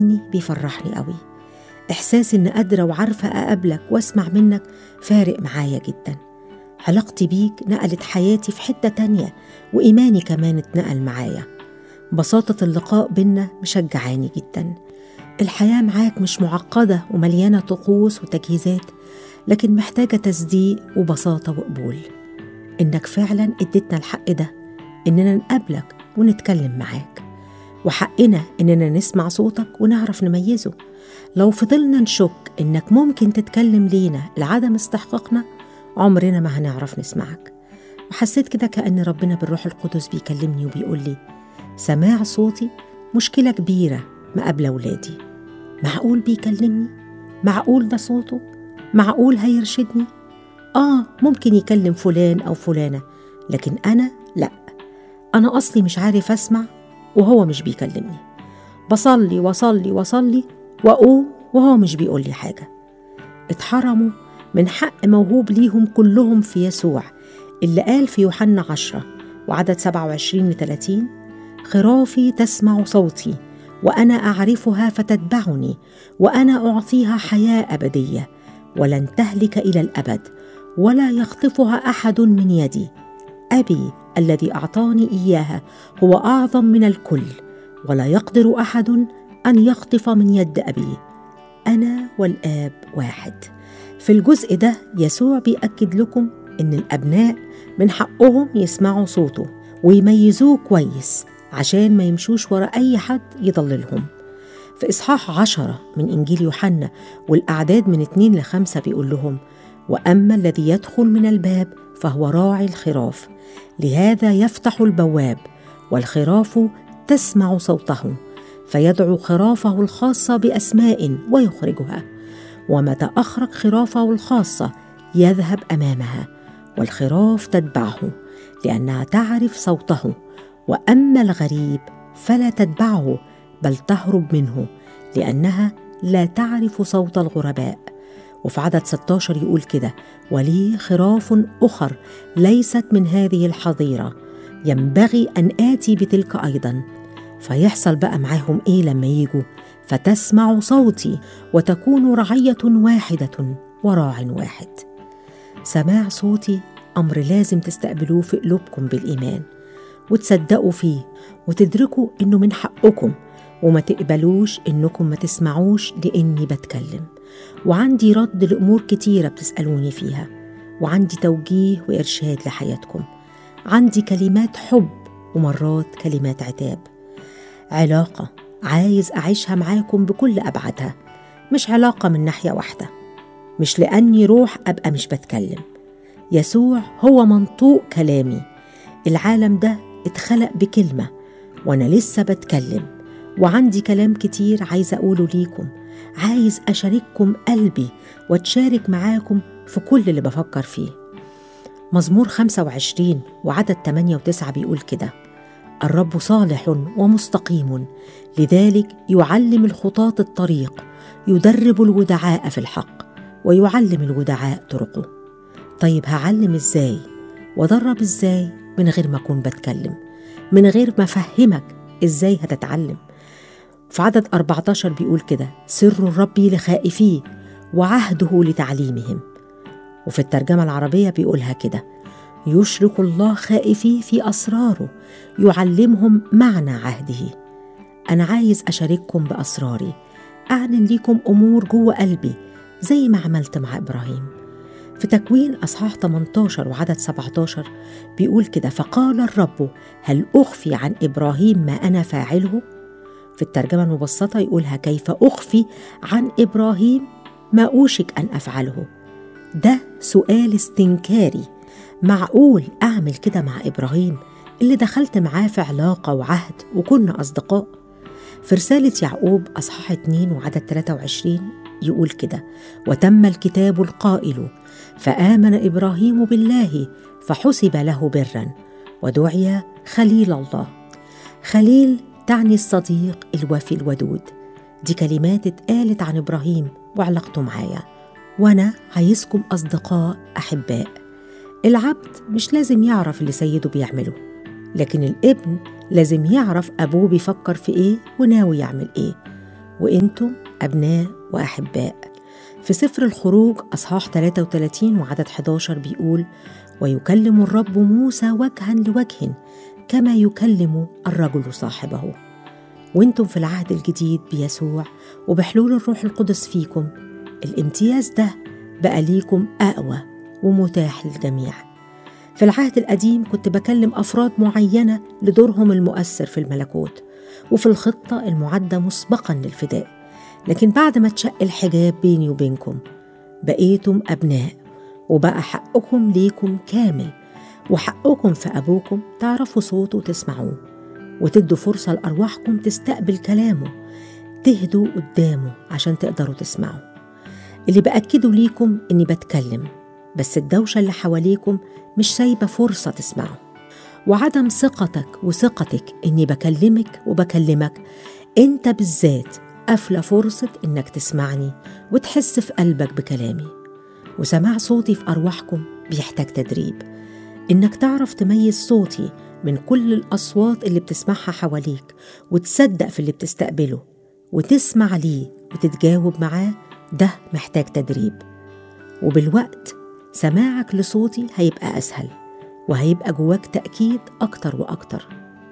بيفرحني قوي إحساس إن قادرة وعارفة أقابلك وأسمع منك فارق معايا جدا علاقتي بيك نقلت حياتي في حتة تانية وإيماني كمان اتنقل معايا بساطة اللقاء بينا مشجعاني جدا الحياة معاك مش معقدة ومليانة طقوس وتجهيزات لكن محتاجة تصديق وبساطة وقبول إنك فعلا اديتنا الحق ده إننا نقابلك ونتكلم معاك وحقنا إننا نسمع صوتك ونعرف نميزه لو فضلنا نشك إنك ممكن تتكلم لينا لعدم استحقاقنا عمرنا ما هنعرف نسمعك وحسيت كده كأن ربنا بالروح القدس بيكلمني وبيقول لي سماع صوتي مشكلة كبيرة مقابلة ولادي معقول بيكلمني؟ معقول ده صوته؟ معقول هيرشدني؟ آه ممكن يكلم فلان أو فلانة لكن أنا لأ أنا أصلي مش عارف أسمع وهو مش بيكلمني بصلي وصلي وصلي وأقوم وهو مش بيقول لي حاجة اتحرموا من حق موهوب ليهم كلهم في يسوع اللي قال في يوحنا عشرة وعدد 27 ل 30 خرافي تسمع صوتي وأنا أعرفها فتتبعني وأنا أعطيها حياة أبدية ولن تهلك إلى الأبد ولا يخطفها أحد من يدي أبي الذي أعطاني إياها هو أعظم من الكل ولا يقدر أحد أن يخطف من يد أبي أنا والآب واحد في الجزء ده يسوع بيأكد لكم إن الأبناء من حقهم يسمعوا صوته ويميزوه كويس عشان ما يمشوش ورا أي حد يضللهم في إصحاح عشرة من إنجيل يوحنا والأعداد من اتنين لخمسة بيقول لهم وأما الذي يدخل من الباب فهو راعي الخراف لهذا يفتح البواب والخراف تسمع صوته فيدعو خرافه الخاصة بأسماء ويخرجها ومتى أخرج خرافه الخاصة يذهب أمامها والخراف تتبعه لأنها تعرف صوته وأما الغريب فلا تتبعه بل تهرب منه لأنها لا تعرف صوت الغرباء وفي عدد 16 يقول كده ولي خراف أخر ليست من هذه الحظيرة ينبغي أن آتي بتلك أيضا فيحصل بقى معاهم إيه لما يجوا فتسمع صوتي وتكون رعية واحدة وراع واحد سماع صوتي أمر لازم تستقبلوه في قلوبكم بالإيمان وتصدقوا فيه وتدركوا إنه من حقكم وما تقبلوش إنكم ما تسمعوش لإني بتكلم وعندي رد لأمور كتيرة بتسألوني فيها وعندي توجيه وإرشاد لحياتكم عندي كلمات حب ومرات كلمات عتاب علاقة عايز أعيشها معاكم بكل أبعادها مش علاقة من ناحية واحدة مش لأني روح أبقى مش بتكلم يسوع هو منطوق كلامي العالم ده اتخلق بكلمة وأنا لسه بتكلم وعندي كلام كتير عايزة أقوله ليكم عايز أشارككم قلبي وأتشارك معاكم في كل اللي بفكر فيه مزمور 25 وعدد 8 و9 بيقول كده الرب صالح ومستقيم لذلك يعلم الخطاة الطريق يدرب الودعاء في الحق ويعلم الودعاء طرقه طيب هعلم ازاي وادرب ازاي من غير ما اكون بتكلم من غير ما افهمك ازاي هتتعلم في عدد 14 بيقول كده سر الرب لخائفيه وعهده لتعليمهم وفي الترجمة العربية بيقولها كده يشرك الله خائفيه في أسراره يعلمهم معنى عهده أنا عايز أشارككم بأسراري أعلن ليكم أمور جوه قلبي زي ما عملت مع إبراهيم في تكوين أصحاح 18 وعدد 17 بيقول كده فقال الرب هل أخفي عن إبراهيم ما أنا فاعله؟ في الترجمة المبسطة يقولها كيف أخفي عن إبراهيم ما أوشك أن أفعله ده سؤال استنكاري معقول أعمل كده مع إبراهيم اللي دخلت معاه في علاقة وعهد وكنا أصدقاء في رسالة يعقوب أصحاح 2 وعدد 23 يقول كده وتم الكتاب القائل فآمن إبراهيم بالله فحسب له برا ودعي خليل الله خليل تعني الصديق الوفي الودود دي كلمات اتقالت عن إبراهيم وعلاقته معايا وأنا عايزكم أصدقاء أحباء العبد مش لازم يعرف اللي سيده بيعمله لكن الابن لازم يعرف أبوه بيفكر في إيه وناوي يعمل إيه وإنتم أبناء وأحباء في سفر الخروج أصحاح 33 وعدد 11 بيقول ويكلم الرب موسى وجها لوجه كما يكلم الرجل صاحبه وانتم في العهد الجديد بيسوع وبحلول الروح القدس فيكم الامتياز ده بقى ليكم أقوى ومتاح للجميع في العهد القديم كنت بكلم أفراد معينة لدورهم المؤثر في الملكوت وفي الخطة المعدة مسبقا للفداء لكن بعد ما اتشق الحجاب بيني وبينكم بقيتم أبناء وبقى حقكم ليكم كامل وحقكم في أبوكم تعرفوا صوته وتسمعوه وتدوا فرصة لأرواحكم تستقبل كلامه تهدوا قدامه عشان تقدروا تسمعوا اللي بأكده ليكم إني بتكلم بس الدوشة اللي حواليكم مش سايبة فرصة تسمعوا وعدم ثقتك وثقتك إني بكلمك وبكلمك أنت بالذات قافلة فرصة إنك تسمعني وتحس في قلبك بكلامي وسماع صوتي في أرواحكم بيحتاج تدريب إنك تعرف تميز صوتي من كل الأصوات اللي بتسمعها حواليك وتصدق في اللي بتستقبله وتسمع ليه وتتجاوب معاه ده محتاج تدريب وبالوقت سماعك لصوتي هيبقى أسهل وهيبقى جواك تأكيد أكتر وأكتر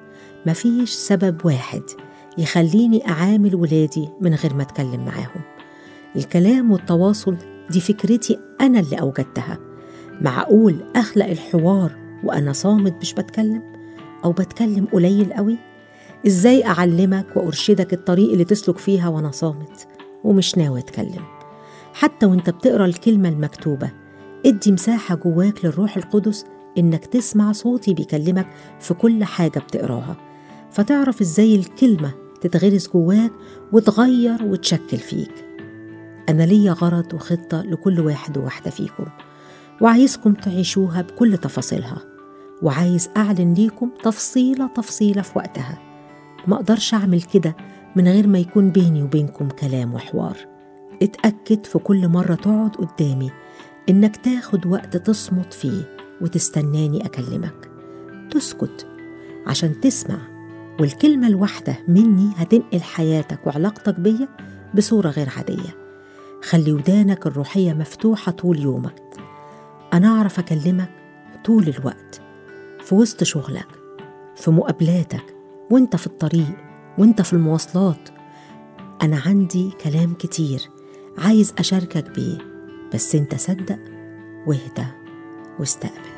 مفيش سبب واحد يخليني أعامل ولادي من غير ما أتكلم معاهم الكلام والتواصل دي فكرتي أنا اللي أوجدتها معقول أخلق الحوار وأنا صامت مش بتكلم أو بتكلم قليل قوي إزاي أعلمك وأرشدك الطريق اللي تسلك فيها وأنا صامت ومش ناوي أتكلم حتى وانت بتقرا الكلمة المكتوبة ادي مساحة جواك للروح القدس إنك تسمع صوتي بيكلمك في كل حاجة بتقراها فتعرف إزاي الكلمة تتغرس جواك وتغير وتشكل فيك أنا ليا غرض وخطة لكل واحد وواحدة فيكم وعايزكم تعيشوها بكل تفاصيلها وعايز أعلن ليكم تفصيلة تفصيلة في وقتها ما أقدرش أعمل كده من غير ما يكون بيني وبينكم كلام وحوار اتأكد في كل مرة تقعد قدامي إنك تاخد وقت تصمت فيه وتستناني أكلمك تسكت عشان تسمع والكلمة الواحدة مني هتنقل حياتك وعلاقتك بيا بصورة غير عادية خلي ودانك الروحية مفتوحة طول يومك أنا أعرف أكلمك طول الوقت في وسط شغلك في مقابلاتك وانت في الطريق وانت في المواصلات أنا عندي كلام كتير عايز أشاركك بيه بس انت صدق واهدى واستقبل